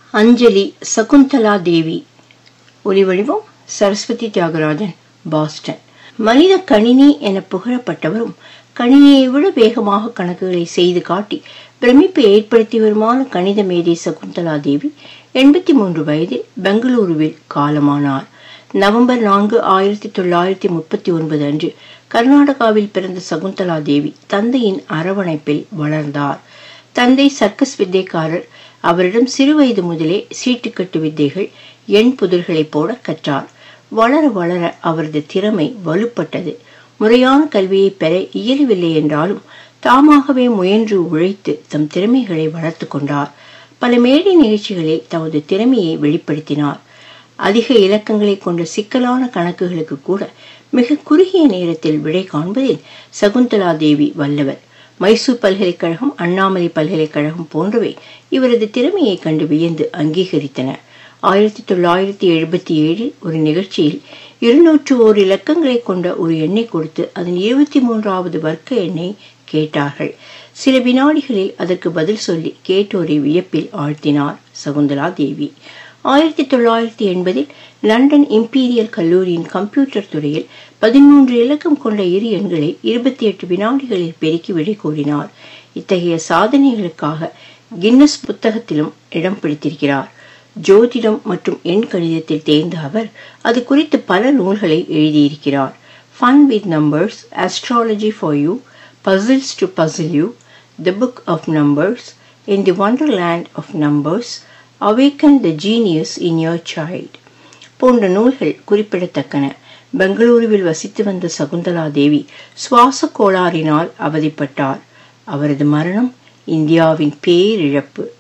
அஞ்சலி சகுந்தலா தேவி ஒலிவடிவம் சரஸ்வதி தியாகராஜன் பாஸ்டன் மனித கணினி என புகழப்பட்டவரும் கணினியை விட வேகமாக கணக்குகளை செய்து காட்டி பிரமிப்பை ஏற்படுத்தி வருமான கணித மேதை சகுந்தலா தேவி எண்பத்தி மூன்று வயதில் பெங்களூருவில் காலமானார் நவம்பர் நான்கு ஆயிரத்தி தொள்ளாயிரத்தி முப்பத்தி ஒன்பது அன்று கர்நாடகாவில் பிறந்த சகுந்தலா தேவி தந்தையின் அரவணைப்பில் வளர்ந்தார் தந்தை சர்க்கஸ் வித்தைக்காரர் அவரிடம் சிறுவயது முதலே சீட்டுக்கட்டு வித்தைகள் எண் புதிர்களை போட கற்றார் வளர வளர அவரது திறமை வலுப்பட்டது முறையான கல்வியை பெற இயலவில்லை என்றாலும் தாமாகவே முயன்று உழைத்து தம் திறமைகளை வளர்த்து கொண்டார் பல மேடை நிகழ்ச்சிகளில் தமது திறமையை வெளிப்படுத்தினார் அதிக இலக்கங்களை கொண்ட சிக்கலான கணக்குகளுக்கு கூட மிக குறுகிய நேரத்தில் விடை காண்பதில் சகுந்தலா தேவி வல்லவர் மைசூர் பல்கலைக்கழகம் அண்ணாமலை பல்கலைக்கழகம் போன்றவை இவரது திறமையை கண்டு வியந்து அங்கீகரித்தன ஆயிரத்தி தொள்ளாயிரத்தி எழுபத்தி ஏழில் ஒரு நிகழ்ச்சியில் இருநூற்று ஓர் இலக்கங்களை கொண்ட ஒரு எண்ணை கொடுத்து அதன் இருபத்தி மூன்றாவது வர்க்க எண்ணை கேட்டார்கள் சில வினாடிகளில் அதற்கு பதில் சொல்லி கேட்டோரை வியப்பில் ஆழ்த்தினார் சகுந்தலா தேவி ஆயிரத்தி தொள்ளாயிரத்தி எண்பதில் லண்டன் இம்பீரியல் கல்லூரியின் கம்ப்யூட்டர் துறையில் பதிமூன்று இலக்கம் கொண்ட இரு எண்களை இருபத்தி எட்டு வினாடிகளில் பெருக்கி விடை கூறினார் இத்தகைய சாதனைகளுக்காக கின்னஸ் புத்தகத்திலும் இடம் பிடித்திருக்கிறார் ஜோதிடம் மற்றும் எண் கணிதத்தில் தேர்ந்த அவர் அது குறித்து பல நூல்களை எழுதியிருக்கிறார் fun with numbers astrology for you puzzles to puzzle you the book of numbers in the wonderland of numbers awaken the genius in your child போன்ற நூல்கள் குறிப்பிடத்தக்கன பெங்களூருவில் வசித்து வந்த சகுந்தலா தேவி சுவாச கோளாறினால் அவதிப்பட்டார் அவரது மரணம் இந்தியாவின் பேரிழப்பு